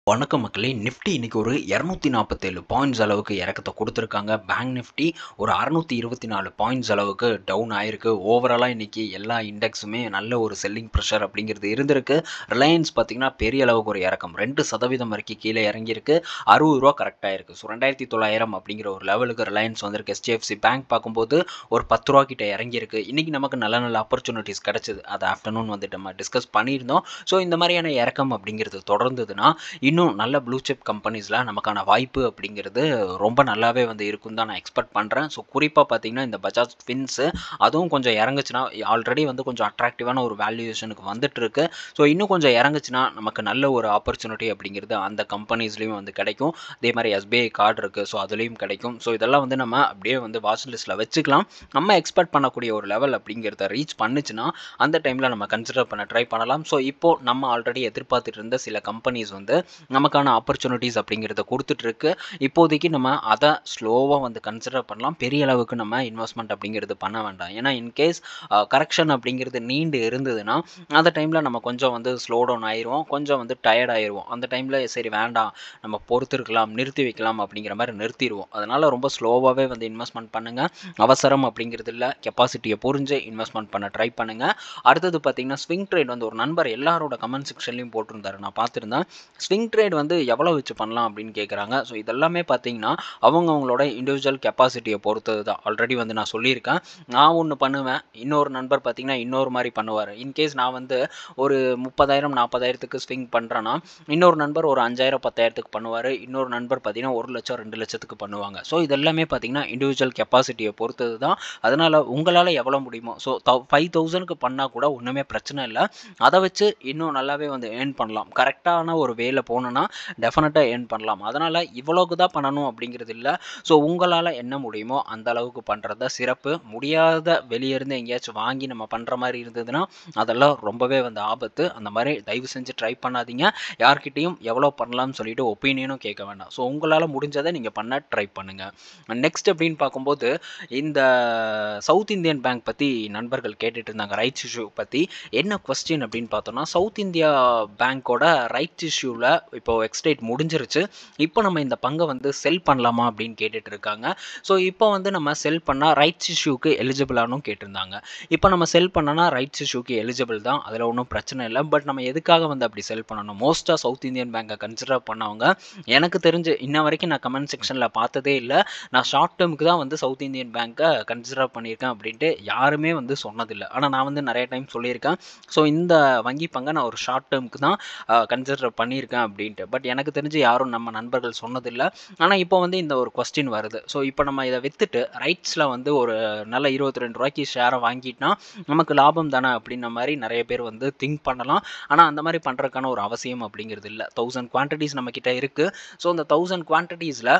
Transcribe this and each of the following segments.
வணக்கம் மக்களே நிஃப்டி இன்னைக்கு ஒரு இரநூத்தி நாற்பத்தேழு பாயிண்ட்ஸ் அளவுக்கு இறக்கத்தை கொடுத்துருக்காங்க பேங்க் நிஃப்டி ஒரு அறநூற்றி இருபத்தி நாலு பாயிண்ட்ஸ் அளவுக்கு டவுன் ஆயிருக்கு ஓவராலாக இன்னைக்கு எல்லா இண்டெக்ஸுமே நல்ல ஒரு செல்லிங் ப்ரெஷர் அப்படிங்கிறது இருந்திருக்கு ரிலையன்ஸ் பார்த்தீங்கன்னா பெரிய அளவுக்கு ஒரு இறக்கம் ரெண்டு சதவீதம் வரைக்கும் கீழே இறங்கியிருக்கு அறுபது ரூபா கரெக்டாக இருக்குது ஸோ ரெண்டாயிரத்தி தொள்ளாயிரம் அப்படிங்கிற ஒரு லெவலுக்கு ரிலையன்ஸ் வந்திருக்கு எஸ்டிஎஃப்சி பேங்க் பார்க்கும்போது ஒரு பத்து ரூபா கிட்ட இறங்கியிருக்கு இன்னைக்கு நமக்கு நல்ல நல்ல ஆப்பர்ச்சுனிட்டிஸ் கிடச்சிது அது ஆஃப்டர்நூன் வந்துட்டு நம்ம டிஸ்கஸ் பண்ணியிருந்தோம் ஸோ இந்த மாதிரியான இறக்கம் அப்படிங்கிறது தொடர்ந்ததுன்னா இன்னும் நல்ல ப்ளூ சிப் கம்பெனிஸில் நமக்கான வாய்ப்பு அப்படிங்கிறது ரொம்ப நல்லாவே வந்து இருக்கும் தான் நான் எக்ஸ்பெக்ட் பண்ணுறேன் ஸோ குறிப்பாக பார்த்தீங்கன்னா இந்த பஜாஜ் ஃபின்ஸு அதுவும் கொஞ்சம் இறங்குச்சுன்னா ஆல்ரெடி வந்து கொஞ்சம் அட்ராக்டிவான ஒரு வேல்யூவேஷனுக்கு வந்துட்டு இருக்கு ஸோ இன்னும் கொஞ்சம் இறங்குச்சுன்னா நமக்கு நல்ல ஒரு ஆப்பர்ச்சுனிட்டி அப்படிங்கிறது அந்த கம்பெனிஸ்லேயும் வந்து கிடைக்கும் அதே மாதிரி எஸ்பிஐ கார்டு இருக்குது ஸோ அதுலேயும் கிடைக்கும் ஸோ இதெல்லாம் வந்து நம்ம அப்படியே வந்து வாட்ச் லிஸ்ட்டில் வச்சுக்கலாம் நம்ம எக்ஸ்பெக்ட் பண்ணக்கூடிய ஒரு லெவல் அப்படிங்கிறத ரீச் பண்ணுச்சுன்னா அந்த டைமில் நம்ம கன்சிடர் பண்ண ட்ரை பண்ணலாம் ஸோ இப்போ நம்ம ஆல்ரெடி எதிர்பார்த்துட்டு இருந்த சில கம்பெனிஸ் வந்து நமக்கான ஆப்பர்ச்சுனிட்டிஸ் அப்படிங்கிறத கொடுத்துட்ருக்கு இப்போதைக்கு நம்ம அதை ஸ்லோவாக வந்து கன்சிடர் பண்ணலாம் பெரிய அளவுக்கு நம்ம இன்வெஸ்ட்மெண்ட் அப்படிங்கிறது பண்ண வேண்டாம் ஏன்னா இன்கேஸ் கரெக்ஷன் அப்படிங்கிறது நீண்டு இருந்ததுன்னா அந்த டைமில் நம்ம கொஞ்சம் வந்து ஸ்லோ டவுன் ஆயிடுவோம் கொஞ்சம் வந்து டயர்ட் ஆயிடுவோம் அந்த டைமில் சரி வேண்டாம் நம்ம பொறுத்திருக்கலாம் நிறுத்தி வைக்கலாம் அப்படிங்கிற மாதிரி நிறுத்திடுவோம் அதனால் ரொம்ப ஸ்லோவாகவே வந்து இன்வெஸ்ட்மெண்ட் பண்ணுங்கள் அவசரம் அப்படிங்கிறது இல்லை கெப்பாசிட்டியை புரிஞ்சு இன்வெஸ்ட்மெண்ட் பண்ண ட்ரை பண்ணுங்கள் அடுத்தது பார்த்தீங்கன்னா ஸ்விங் ட்ரேட் வந்து ஒரு நண்பர் எல்லாரோட கமெண்ட் செக்ஷன்லையும் போட்டிருந்தாரு நான் பார்த்துருந்தேன் ஸ்விங் ட்ரேட் வந்து எவ்வளோ வச்சு பண்ணலாம் அப்படின்னு கேட்குறாங்க ஸோ இதெல்லாமே பார்த்தீங்கன்னா அவங்க அவங்களோட இண்டிவிஜுவல் கெப்பாசிட்டியை பொறுத்தது தான் ஆல்ரெடி வந்து நான் சொல்லியிருக்கேன் நான் ஒன்று பண்ணுவேன் இன்னொரு நண்பர் பார்த்தீங்கன்னா இன்னொரு மாதிரி பண்ணுவார் இன்கேஸ் நான் வந்து ஒரு முப்பதாயிரம் நாற்பதாயிரத்துக்கு ஸ்விங் பண்ணுறேன்னா இன்னொரு நண்பர் ஒரு அஞ்சாயிரம் பத்தாயிரத்துக்கு பண்ணுவார் இன்னொரு நண்பர் பார்த்தீங்கன்னா ஒரு லட்சம் ரெண்டு லட்சத்துக்கு பண்ணுவாங்க ஸோ இதெல்லாமே பார்த்தீங்கன்னா இண்டிவிஜுவல் கெப்பாசிட்டியை பொறுத்தது தான் அதனால் உங்களால் எவ்வளோ முடியுமோ ஸோ தௌ ஃபைவ் தௌசண்ட்க்கு பண்ணால் கூட ஒன்றுமே பிரச்சனை இல்லை அதை வச்சு இன்னும் நல்லாவே வந்து ஏர்ன் பண்ணலாம் கரெக்டான ஒரு வேலை போனோன்னா டெஃபினட்டாக ஏர்ன் பண்ணலாம் அதனால் இவ்வளோக்கு தான் பண்ணணும் அப்படிங்கிறது இல்லை ஸோ உங்களால் என்ன முடியுமோ அந்த அளவுக்கு பண்ணுறது சிறப்பு முடியாத வெளியிருந்து எங்கேயாச்சும் வாங்கி நம்ம பண்ணுற மாதிரி இருந்ததுன்னா அதெல்லாம் ரொம்பவே வந்து ஆபத்து அந்த மாதிரி தயவு செஞ்சு ட்ரை பண்ணாதீங்க யார்கிட்டையும் எவ்வளோ பண்ணலாம்னு சொல்லிட்டு ஒப்பீனியனும் கேட்க வேண்டாம் ஸோ உங்களால் முடிஞ்சதை நீங்கள் பண்ண ட்ரை பண்ணுங்கள் நெக்ஸ்ட் அப்படின்னு பார்க்கும்போது இந்த சவுத் இந்தியன் பேங்க் பற்றி நண்பர்கள் கேட்டுட்டு இருந்தாங்க ரைட்ஸ் இஷ்யூ பற்றி என்ன கொஸ்டின் அப்படின்னு பார்த்தோம்னா சவுத் இந்தியா பேங்க்கோட ரைட்ஸ் இஷ்யூவில் இப்போ எக்ஸ்டேட் முடிஞ்சிருச்சு இப்போ நம்ம இந்த பங்கை வந்து செல் பண்ணலாமா அப்படின்னு கேட்டுட்டு இருக்காங்க ஸோ இப்போ வந்து நம்ம செல் பண்ணால் ரைட்ஸ் இஷ்யூக்கு எலிஜிபிளானும் கேட்டிருந்தாங்க இப்போ நம்ம செல் பண்ணனா ரைட்ஸ் இஷ்யூக்கு எலிஜிபிள் தான் அதில் ஒன்றும் பிரச்சனை இல்லை பட் நம்ம எதுக்காக வந்து அப்படி செல் பண்ணணும் மோஸ்ட்டாக சவுத் இந்தியன் பேங்கை கன்சிடர் பண்ணவங்க எனக்கு தெரிஞ்சு இன்ன வரைக்கும் நான் கமெண்ட் செக்ஷனில் பார்த்ததே இல்லை நான் ஷார்ட் டேர்முக்கு தான் வந்து சவுத் இந்தியன் பேங்க்கை கன்சிடர் பண்ணியிருக்கேன் அப்படின்ட்டு யாருமே வந்து சொன்னதில்லை ஆனால் நான் வந்து நிறைய டைம் சொல்லியிருக்கேன் ஸோ இந்த வங்கி பங்கை நான் ஒரு ஷார்ட் டேர்முக்கு தான் கன்சிடர் பண்ணியிருக்கேன் அப்படின்ட்டு பட் எனக்கு தெரிஞ்சு யாரும் நம்ம நண்பர்கள் சொன்னதில்லை ஆனால் இப்போ வந்து இந்த ஒரு கொஸ்டின் வருது ஸோ இப்போ நம்ம இதை விற்றுட்டு ரைட்ஸில் வந்து ஒரு நல்ல இருபத்தி ரெண்டு ரூபாய்க்கு ஷேரை வாங்கிட்டோம்னா நமக்கு லாபம் தானே அப்படின்ன மாதிரி நிறைய பேர் வந்து திங்க் பண்ணலாம் ஆனால் அந்த மாதிரி பண்ணுறதுக்கான ஒரு அவசியம் அப்படிங்கிறது இல்லை தௌசண்ட் குவான்டிட்டிஸ் நம்மக்கிட்ட இருக்குது ஸோ அந்த தௌசண்ட் குவான்டிட்டிஸில்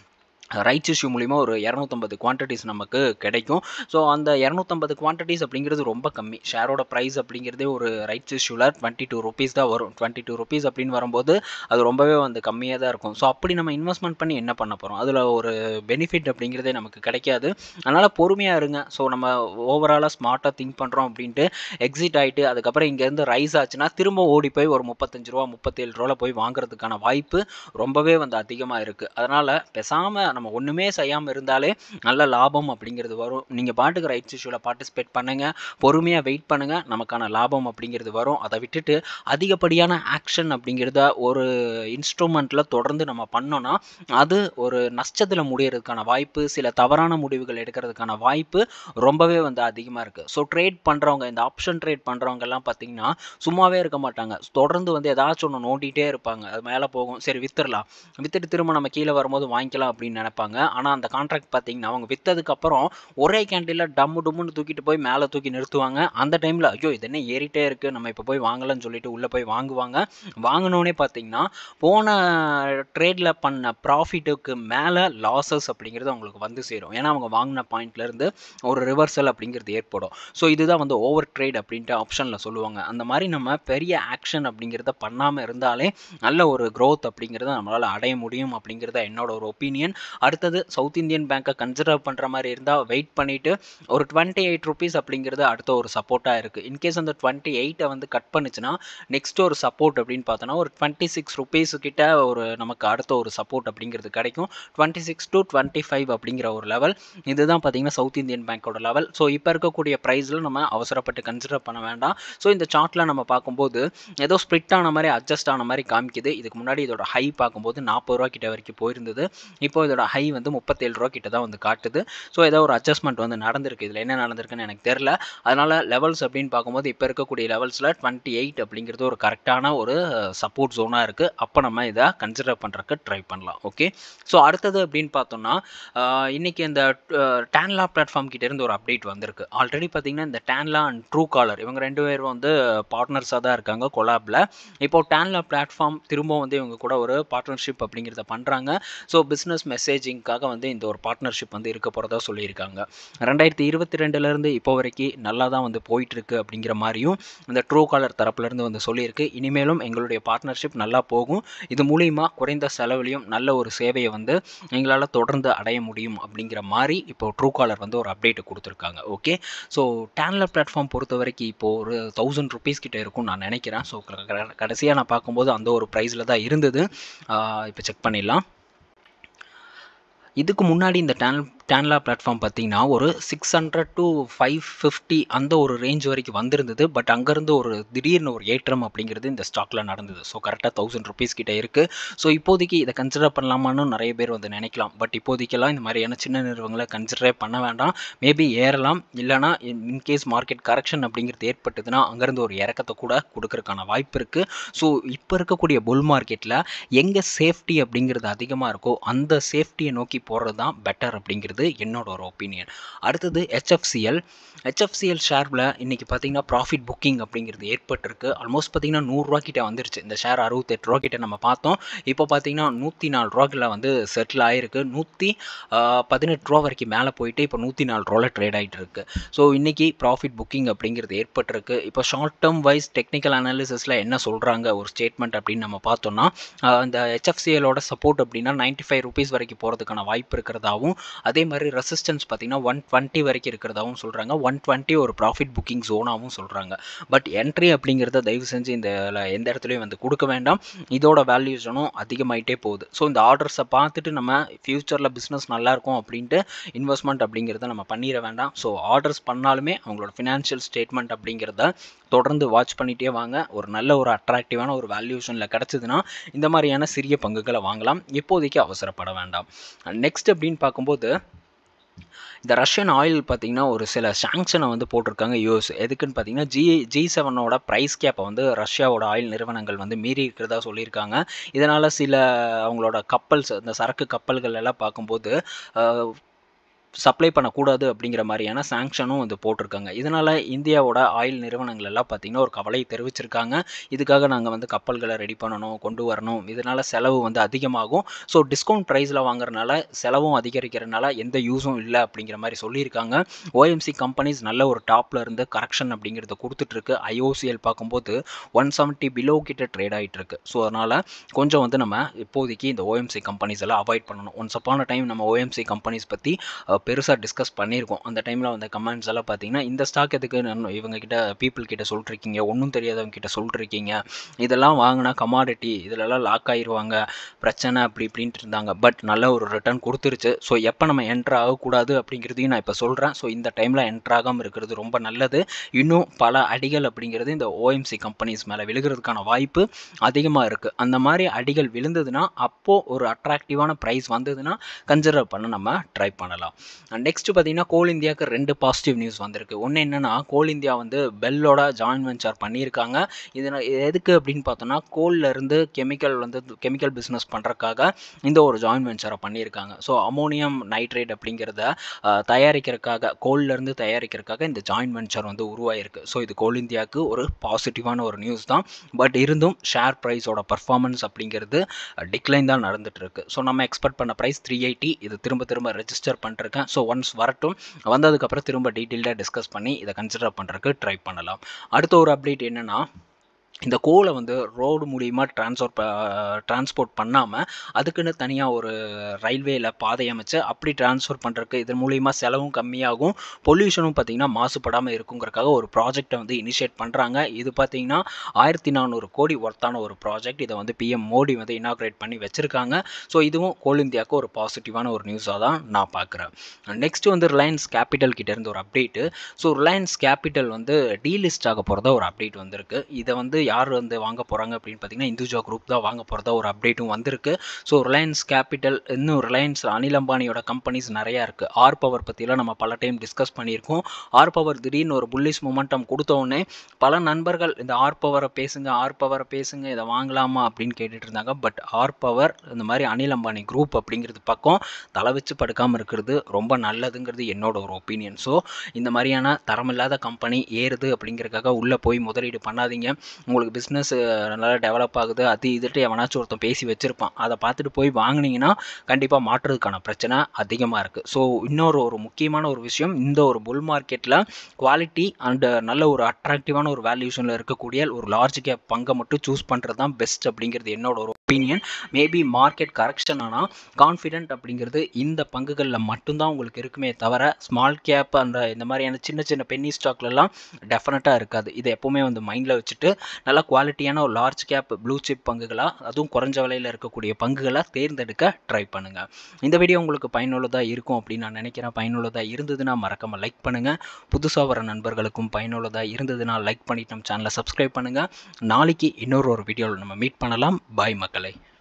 ரைட்ஸ் இஷ்யூ மூலிமா ஒரு இரநூத்தம்பது குவான்டிட்டிஸ் நமக்கு கிடைக்கும் ஸோ அந்த இரநூத்தம்பது குவான்டிட்டிஸ் அப்படிங்கிறது ரொம்ப கம்மி ஷேரோட ப்ரைஸ் அப்படிங்கிறதே ஒரு ரைட்ஸ் இஷ்யூவில் டுவெண்ட்டி டூ ருபீஸ் தான் வரும் டுவெண்ட்டி டூ ருபீஸ் அப்படின்னு வரும்போது அது ரொம்பவே வந்து கம்மியாக தான் இருக்கும் ஸோ அப்படி நம்ம இன்வெஸ்ட்மெண்ட் பண்ணி என்ன பண்ண போகிறோம் அதில் ஒரு பெனிஃபிட் அப்படிங்கிறதே நமக்கு கிடைக்காது அதனால் பொறுமையாக இருங்க ஸோ நம்ம ஓவராலாக ஸ்மார்ட்டாக திங்க் பண்ணுறோம் அப்படின்ட்டு எக்ஸிட் ஆகிட்டு அதுக்கப்புறம் இங்கேருந்து ரைஸ் ஆச்சுன்னா திரும்ப ஓடி போய் ஒரு முப்பத்தஞ்சு ரூபா முப்பத்தேழு ரூபாவில் போய் வாங்குறதுக்கான வாய்ப்பு ரொம்பவே வந்து அதிகமாக இருக்குது அதனால் பெசாமல் நம்ம ஒன்றுமே செய்யாமல் இருந்தாலே நல்ல லாபம் அப்படிங்கிறது வரும் நீங்கள் பாட்டுக்கு ரைட்ஸ் இஷ்யூவில் பார்ட்டிசிபேட் பண்ணுங்கள் பொறுமையாக வெயிட் பண்ணுங்கள் நமக்கான லாபம் அப்படிங்கிறது வரும் அதை விட்டுட்டு அதிகப்படியான ஆக்ஷன் அப்படிங்கிறத ஒரு இன்ஸ்ட்ருமெண்ட்டில் தொடர்ந்து நம்ம பண்ணோன்னா அது ஒரு நஷ்டத்தில் முடியறதுக்கான வாய்ப்பு சில தவறான முடிவுகள் எடுக்கிறதுக்கான வாய்ப்பு ரொம்பவே வந்து அதிகமாக இருக்குது ஸோ ட்ரேட் பண்ணுறவங்க இந்த ஆப்ஷன் ட்ரேட் பண்ணுறவங்கெல்லாம் பார்த்தீங்கன்னா சும்மாவே இருக்க மாட்டாங்க தொடர்ந்து வந்து ஏதாச்சும் ஒன்று நோண்டிகிட்டே இருப்பாங்க அது மேலே போகும் சரி வித்துடலாம் வித்துட்டு திரும்ப நம்ம கீழே வரும்போது வாங்கிக்கலாம் அப்படின்னு நினைப்பாங்க ஆனால் அந்த கான்ட்ராக்ட் பார்த்தீங்கன்னா அவங்க விற்றதுக்கப்புறம் ஒரே கேண்டில் டம்மு டும்முன்னு தூக்கிட்டு போய் மேலே தூக்கி நிறுத்துவாங்க அந்த டைமில் ஐயோ இது என்ன ஏறிட்டே இருக்குது நம்ம இப்போ போய் வாங்கலாம்னு சொல்லிட்டு உள்ளே போய் வாங்குவாங்க வாங்கினோடனே பார்த்தீங்கன்னா போன ட்ரேடில் பண்ண ப்ராஃபிட்டுக்கு மேலே லாசஸ் அப்படிங்கிறது அவங்களுக்கு வந்து சேரும் ஏன்னா அவங்க வாங்கின பாயிண்ட்லேருந்து ஒரு ரிவர்சல் அப்படிங்கிறது ஏற்படும் ஸோ இதுதான் வந்து ஓவர் ட்ரேட் அப்படின்ட்டு ஆப்ஷனில் சொல்லுவாங்க அந்த மாதிரி நம்ம பெரிய ஆக்ஷன் அப்படிங்கிறத பண்ணாமல் இருந்தாலே நல்ல ஒரு க்ரோத் அப்படிங்கிறத நம்மளால் அடைய முடியும் அப்படிங்கிறத என்னோட ஒரு ஒப்பீனியன் அடுத்தது சவுத் இந்தியன் பேங்க்கை கன்சிடர் பண்ணுற மாதிரி இருந்தால் வெயிட் பண்ணிவிட்டு ஒரு டுவெண்ட்டி எயிட் ருபீஸ் அப்படிங்கிறது அடுத்த ஒரு சப்போர்ட்டாக இருக்குது இன்கேஸ் அந்த டுவெண்ட்டி எயிட்டை வந்து கட் பண்ணுச்சுன்னா நெக்ஸ்ட் ஒரு சப்போர்ட் அப்படின்னு பார்த்தோன்னா ஒரு டுவெண்ட்டி சிக்ஸ் ருபீஸ் கிட்ட ஒரு நமக்கு அடுத்த ஒரு சப்போர்ட் அப்படிங்கிறது கிடைக்கும் twenty six to twenty five அப்படிங்கிற ஒரு லெவல் இதுதான் பார்த்தீங்கன்னா சவுத் இந்தியன் பேங்க்கோட லெவல் ஸோ இப்போ இருக்கக்கூடிய ப்ரைஸில் நம்ம அவசரப்பட்டு கன்சிடர் பண்ண வேண்டாம் ஸோ இந்த சார்ட்டில் நம்ம பார்க்கும்போது ஏதோ ஸ்ப்ளிட் ஆன மாதிரி அட்ஜஸ்ட் ஆன மாதிரி காமிக்குது இதுக்கு முன்னாடி இதோட ஹை பார்க்கும்போது நாற்பது ரூபா கிட்ட வரைக்கும் போயிருந்தது இப்போ இதோட ஹை வந்து முப்பத்தேழு ரூபா கிட்ட தான் வந்து காட்டுது ஸோ ஏதோ ஒரு அட்ஜஸ்ட்மெண்ட் வந்து நடந்திருக்கு இதில் என்ன நடந்திருக்குன்னு எனக்கு தெரில அதனால் லெவல்ஸ் அப்படின்னு பார்க்கும்போது இப்போ இருக்கக்கூடிய லெவல்ஸில் டுவெண்ட்டி எயிட் அப்படிங்கிறது ஒரு கரெக்டான ஒரு சப்போர்ட் ஜோனாக இருக்குது அப்போ நம்ம இதை கன்சிடர் பண்ணுறக்கு ட்ரை பண்ணலாம் ஓகே ஸோ அடுத்தது அப்படின்னு பார்த்தோம்னா இன்றைக்கி இந்த டேன்லா பிளாட்ஃபார்ம் கிட்டேருந்து ஒரு அப்டேட் வந்திருக்கு ஆல்ரெடி பார்த்தீங்கன்னா இந்த டேன்லா அண்ட் ட்ரூ காலர் இவங்க ரெண்டு பேரும் வந்து பார்ட்னர்ஸாக தான் இருக்காங்க கொலாபில் இப்போ டேன்லா பிளாட்ஃபார்ம் திரும்ப வந்து இவங்க கூட ஒரு பார்ட்னர்ஷிப் அப்படிங்கிறத பண்ணுறாங்க ஸோ பிஸ்னஸ் மெசேஜிங்காக வந்து இந்த ஒரு பார்ட்னர்ஷிப் வந்து இருக்க போகிறதா சொல்லியிருக்காங்க ரெண்டாயிரத்தி இருபத்தி ரெண்டுலேருந்து இப்போ வரைக்கும் நல்லா தான் வந்து போயிட்டுருக்கு அப்படிங்கிற மாதிரியும் இந்த ட்ரூ காலர் தரப்புலேருந்து வந்து சொல்லியிருக்கு இனிமேலும் எங்களுடைய பார்ட்னர்ஷிப் நல்லா போகும் இது மூலிமா குறைந்த செலவுலையும் நல்ல ஒரு சேவையை வந்து எங்களால் தொடர்ந்து அடைய முடியும் அப்படிங்கிற மாதிரி இப்போ ட்ரூ காலர் வந்து ஒரு அப்டேட் கொடுத்துருக்காங்க ஓகே ஸோ டேன்லர் பிளாட்ஃபார்ம் பொறுத்த வரைக்கும் இப்போது ஒரு தௌசண்ட் ருபீஸ் கிட்ட இருக்கும் நான் நினைக்கிறேன் ஸோ கடைசியாக நான் பார்க்கும்போது அந்த ஒரு ப்ரைஸில் தான் இருந்தது இப்போ செக் பண்ணிடலாம் இதுக்கு முன்னாடி இந்த டேன் டேன்லா பிளாட்ஃபார்ம் பார்த்தீங்கன்னா ஒரு six hundred to five fifty அந்த ஒரு ரேஞ்ச் வரைக்கும் வந்திருந்தது பட் அங்கேருந்து ஒரு திடீர்னு ஒரு ஏற்றம் அப்படிங்கிறது இந்த ஸ்டாக்கில் நடந்தது ஸோ கரெக்டாக தௌசண்ட் ருபீஸ் கிட்ட இருக்குது ஸோ இப்போதைக்கு இதை கன்சிடர் பண்ணலாமான்னு நிறைய பேர் வந்து நினைக்கலாம் பட் இப்போதைக்கெல்லாம் இந்த மாதிரியான சின்ன நிறுவனங்களை கன்சிடரே பண்ண வேண்டாம் மேபி ஏறலாம் இல்லைனா இன்கேஸ் மார்க்கெட் கரெக்ஷன் அப்படிங்கிறது ஏற்பட்டதுன்னா அங்கேருந்து ஒரு இறக்கத்தை கூட கொடுக்கறதுக்கான வாய்ப்பு இருக்குது ஸோ இப்போ இருக்கக்கூடிய புல் மார்க்கெட்டில் எங்கே சேஃப்டி அப்படிங்கிறது அதிகமாக இருக்கோ அந்த சேஃப்டியை நோக்கி போகிறது தான் பெட்டர் அப்படிங்கிறது என்னோட ஒரு ஒப்பீனியன் அடுத்தது ஹெச்எஃப்சிஎல் ஹெச்எஃப்சிஎல் ஷேரில் இன்றைக்கி பார்த்தீங்கன்னா ப்ராஃபிட் புக்கிங் அப்படிங்கிறது ஏற்பட்டிருக்கு ஆல்மோஸ்ட் பார்த்தீங்கன்னா நூறுரூவா கிட்ட வந்துருச்சு இந்த ஷேர் அறுபத்தெட்டு ரூபா கிட்ட நம்ம பார்த்தோம் இப்போ பார்த்தீங்கன்னா நூற்றி நாலு ரூபாக்கில் வந்து செட்டில் ஆகிருக்கு நூற்றி பதினெட்டு ரூபா வரைக்கும் மேலே போயிட்டு இப்போ நூற்றி நாலு ரூபாவில் ட்ரேட் ஆகிட்டு இருக்கு ஸோ இன்றைக்கி ப்ராஃபிட் புக்கிங் அப்படிங்கிறது ஏற்பட்டிருக்கு இப்போ ஷார்ட் டேர்ம் வைஸ் டெக்னிக்கல் அனாலிசிஸில் என்ன சொல்கிறாங்க ஒரு ஸ்டேட்மெண்ட் அப்படின்னு நம்ம பார்த்தோம்னா இந்த ஹெச்எஃப்சிஎலோட சப்போர்ட் அப்படின்னா நைன்ட்டி ஃபைவ் ருபீஸ் வரைக்கும் போகிறதுக்கான வாய்ப்பு இருக்கிறதாவும் அதே மாதிரி ரெசிஸ்டன்ஸ் பார்த்தீங்கன்னா ஒன் டுவெண்ட்டி வரைக்கும் இருக்கிறதாவும் சொல்கிறாங்க ஒன் டுவெண்ட்டி ஒரு ப்ராஃபிட் புக்கிங் ஜோனாகவும் சொல்கிறாங்க பட் என்ட்ரி அப்படிங்கிறத தயவு செஞ்சு இந்த எந்த இடத்துலையும் வந்து கொடுக்க வேண்டாம் இதோட வேல்யூஷனும் அதிகமாயிட்டே போகுது ஸோ இந்த ஆர்டர்ஸை பார்த்துட்டு நம்ம ஃப்யூச்சரில் பிஸ்னஸ் நல்லாயிருக்கும் அப்படின்ட்டு இன்வெஸ்ட்மெண்ட் அப்படிங்கிறத நம்ம பண்ணிட வேண்டாம் ஸோ ஆர்டர்ஸ் பண்ணாலுமே அவங்களோட ஃபினான்ஷியல் ஸ்டேட்மெண்ட் அப்படிங்கிறத தொடர்ந்து வாட்ச் பண்ணிகிட்டே வாங்க ஒரு நல்ல ஒரு அட்ராக்டிவான ஒரு வேல்யூஷனில் கிடச்சிதுன்னா இந்த மாதிரியான சிறிய பங்குகளை வாங்கலாம் இப்போதைக்கு அவசரப்பட வேண்டாம் நெக்ஸ்ட் அப்படின்னு பார்க்கும்போது இந்த ரஷ்யன் ஆயில் பார்த்திங்கன்னா ஒரு சில சாங்ஷனை வந்து போட்டிருக்காங்க யூஎஸ் எதுக்குன்னு பார்த்தீங்கன்னா ஜி ஜி செவனோட ப்ரைஸ் கேப்பை வந்து ரஷ்யாவோட ஆயில் நிறுவனங்கள் வந்து மீறி இருக்கிறதா சொல்லியிருக்காங்க இதனால் சில அவங்களோட கப்பல்ஸ் இந்த சரக்கு கப்பல்கள் எல்லாம் பார்க்கும்போது சப்ளை பண்ணக்கூடாது அப்படிங்கிற மாதிரியான சாங்ஷனும் வந்து போட்டிருக்காங்க இதனால் இந்தியாவோட ஆயில் நிறுவனங்கள் எல்லாம் பார்த்திங்கன்னா ஒரு கவலையை தெரிவிச்சிருக்காங்க இதுக்காக நாங்கள் வந்து கப்பல்களை ரெடி பண்ணணும் கொண்டு வரணும் இதனால் செலவு வந்து அதிகமாகும் ஸோ டிஸ்கவுண்ட் ப்ரைஸில் வாங்குறதுனால செலவும் அதிகரிக்கிறதுனால எந்த யூஸும் இல்லை அப்படிங்கிற மாதிரி சொல்லியிருக்காங்க ஓஎம்சி கம்பெனிஸ் நல்ல ஒரு டாப்பில் இருந்து கரெக்ஷன் அப்படிங்கிறத கொடுத்துட்ருக்கு ஐஓசிஎல் பார்க்கும்போது ஒன் செவன்ட்டி பிலோ கிட்ட ட்ரேட் ஆகிட்டு இருக்கு ஸோ அதனால் கொஞ்சம் வந்து நம்ம இப்போதைக்கு இந்த ஓஎம்சி கம்பெனிஸ் எல்லாம் அவாய்ட் பண்ணணும் ஒன்ஸ் அப்பான டைம் நம்ம ஓஎம்சி கம்பெனிஸ் பற்றி பெருசாக டிஸ்கஸ் பண்ணியிருக்கோம் அந்த டைமில் வந்த கமெண்ட்ஸ் எல்லாம் பார்த்தீங்கன்னா இந்த ஸ்டாக் எதுக்கு இவங்க கிட்ட பீப்புள் கிட்ட சொல்லிருக்கீங்க ஒன்றும் தெரியாதவங்க கிட்ட சொல்லிருக்கீங்க இதெல்லாம் வாங்கினா கமாடிட்டி இதிலெல்லாம் லாக் ஆயிடுவாங்க பிரச்சனை அப்படி இப்படின்ட்டு இருந்தாங்க பட் நல்ல ஒரு ரிட்டர்ன் கொடுத்துருச்சு ஸோ எப்போ நம்ம என்ட்ரு ஆகக்கூடாது அப்படிங்கிறதையும் நான் இப்போ சொல்கிறேன் ஸோ இந்த டைமில் என்ட்ரு ஆகாமல் இருக்கிறது ரொம்ப நல்லது இன்னும் பல அடிகள் அப்படிங்கிறது இந்த ஓஎம்சி கம்பெனிஸ் மேலே விழுகிறதுக்கான வாய்ப்பு அதிகமாக இருக்குது அந்த மாதிரி அடிகள் விழுந்ததுன்னா அப்போது ஒரு அட்ராக்டிவான ப்ரைஸ் வந்ததுன்னா கன்சிடர் பண்ண நம்ம ட்ரை பண்ணலாம் நெக்ஸ்ட் பார்த்தீங்கன்னா கோல் இந்தியாவுக்கு ரெண்டு பாசிட்டிவ் நியூஸ் வந்திருக்கு ஒன்று என்னென்னா கோல் இந்தியா வந்து பெல்லோட ஜாயின் வெஞ்சர் பண்ணியிருக்காங்க இதில் எதுக்கு அப்படின்னு பார்த்தோன்னா கோல்ல இருந்து கெமிக்கல் வந்து கெமிக்கல் பிஸ்னஸ் பண்ணுறக்காக இந்த ஒரு ஜாயின் வெஞ்சரை பண்ணியிருக்காங்க ஸோ அமோனியம் நைட்ரேட் அப்படிங்கிறத தயாரிக்கிறதுக்காக கோல்லேருந்து தயாரிக்கிறதுக்காக இந்த ஜாயின் வெஞ்சர் வந்து உருவாயிருக்கு ஸோ இது கோல் இந்தியாவுக்கு ஒரு பாசிட்டிவான ஒரு நியூஸ் தான் பட் இருந்தும் ஷேர் ப்ரைஸோட பர்ஃபார்மன்ஸ் அப்படிங்கிறது டிக்ளைன் தான் நடந்துட்டு இருக்கு ஸோ நம்ம எக்ஸ்பெக்ட் பண்ண ப்ரைஸ் த்ரீ எயிட்டி இது திரும்ப திரும்ப ரெஜிஸ்டர் பண்ணிருக்கேன் ஸோ ஒன்ஸ் வரட்டும் வந்ததுக்கப்புறம் திரும்ப டீட்டெயில்டாக டிஸ்கஸ் பண்ணி இதை கன்சிடர் பண்ணுறதுக்கு ட்ரை பண்ணலாம் அடுத்த ஒரு அப்டேட் என்னென்னா இந்த கோலை வந்து ரோடு மூலிமா ட்ரான்ஸ்ஃபர் ப டிரான்ஸ்போர்ட் பண்ணாமல் அதுக்குன்னு தனியாக ஒரு ரயில்வேயில் பாதை அமைச்சு அப்படி ட்ரான்ஸ்ஃபர் பண்ணுறதுக்கு இதன் மூலிமா செலவும் கம்மியாகும் பொல்யூஷனும் பார்த்திங்கன்னா மாசுபடாமல் இருக்குங்கிறக்காக ஒரு ப்ராஜெக்டை வந்து இனிஷியேட் பண்ணுறாங்க இது பார்த்திங்கன்னா ஆயிரத்தி நானூறு கோடி ஒர்த்தான ஒரு ப்ராஜெக்ட் இதை வந்து பிஎம் மோடி வந்து இனாக்ரேட் பண்ணி வச்சுருக்காங்க ஸோ இதுவும் கோல் இந்தியாவுக்கு ஒரு பாசிட்டிவான ஒரு நியூஸாக தான் நான் பார்க்குறேன் நெக்ஸ்ட் வந்து ரிலையன்ஸ் கேபிட்டல் கிட்டேருந்து ஒரு அப்டேட்டு ஸோ ரிலையன்ஸ் கேபிட்டல் வந்து டீலிஸ்ட் ஆக போகிறதா ஒரு அப்டேட் வந்திருக்கு இதை வந்து யார் வந்து வாங்க போகிறாங்க அப்படின்னு பார்த்தீங்கன்னா இந்துஜா குரூப் தான் வாங்க போகிறதா ஒரு அப்டேட்டும் வந்திருக்கு ஸோ ரிலையன்ஸ் கேபிட்டல் இன்னும் ரிலையன்ஸ் அனில் அம்பானியோட கம்பெனிஸ் நிறையா இருக்குது ஆர் பவர் பற்றிலாம் நம்ம பல டைம் டிஸ்கஸ் பண்ணியிருக்கோம் ஆர் பவர் திடீர்னு ஒரு புல்லிஷ் மொமெண்டம் கொடுத்த உடனே பல நண்பர்கள் இந்த ஆர் பவரை பேசுங்க ஆர் பவரை பேசுங்க இதை வாங்கலாமா அப்படின்னு கேட்டுட்டு இருந்தாங்க பட் ஆர் பவர் இந்த மாதிரி அனில் அம்பானி குரூப் அப்படிங்கிறது பக்கம் தலை வச்சு படுக்காமல் இருக்கிறது ரொம்ப நல்லதுங்கிறது என்னோட ஒரு ஒப்பீனியன் ஸோ இந்த மாதிரியான தரமில்லாத கம்பெனி ஏறுது அப்படிங்கிறதுக்காக உள்ளே போய் முதலீடு பண்ணாதீங்க உங்களுக்கு பிஸ்னஸ் நல்லா டெவலப் ஆகுது அது இதுட்டு எவனாச்சும் ஒருத்தன் பேசி வச்சுருப்பான் அதை பார்த்துட்டு போய் வாங்கினீங்கன்னா கண்டிப்பாக மாற்றுறதுக்கான பிரச்சனை அதிகமாக இருக்குது ஸோ இன்னொரு ஒரு முக்கியமான ஒரு விஷயம் இந்த ஒரு புல் மார்க்கெட்டில் குவாலிட்டி அண்டு நல்ல ஒரு அட்ராக்டிவான ஒரு வேல்யூஷனில் இருக்கக்கூடிய ஒரு லார்ஜ் கேப் பங்கை மட்டும் சூஸ் பண்ணுறது தான் பெஸ்ட் அப்படிங்கிறது என்னோட ஒரு ஒப்பீனியன் மேபி மார்க்கெட் கரெக்ஷன் ஆனால் கான்ஃபிடென்ட் அப்படிங்கிறது இந்த பங்குகளில் மட்டும்தான் உங்களுக்கு இருக்குமே தவிர ஸ்மால் கேப் அந்த இந்த மாதிரியான சின்ன சின்ன பென்னி ஸ்டாக்லலாம் டெஃபினட்டாக இருக்காது இதை எப்போவுமே வந்து மைண்டில் வச்சுட்டு நல்ல குவாலிட்டியான ஒரு லார்ஜ் கேப் ப்ளூ சிப் பங்குகளாக அதுவும் குறைஞ்ச விலையில் இருக்கக்கூடிய பங்குகளாக தேர்ந்தெடுக்க ட்ரை பண்ணுங்கள் இந்த வீடியோ உங்களுக்கு பயனுள்ளதாக இருக்கும் அப்படின்னு நான் நினைக்கிறேன் பயனுள்ளதாக இருந்ததுன்னா மறக்காமல் லைக் பண்ணுங்கள் புதுசாக வர நண்பர்களுக்கும் பயனுள்ளதாக இருந்ததுன்னா லைக் பண்ணிட்டு நம்ம சேனலை சப்ஸ்கிரைப் பண்ணுங்கள் நாளைக்கு இன்னொரு ஒரு வீடியோவில் நம்ம மீட் பண்ணலாம் பாய் மக்களை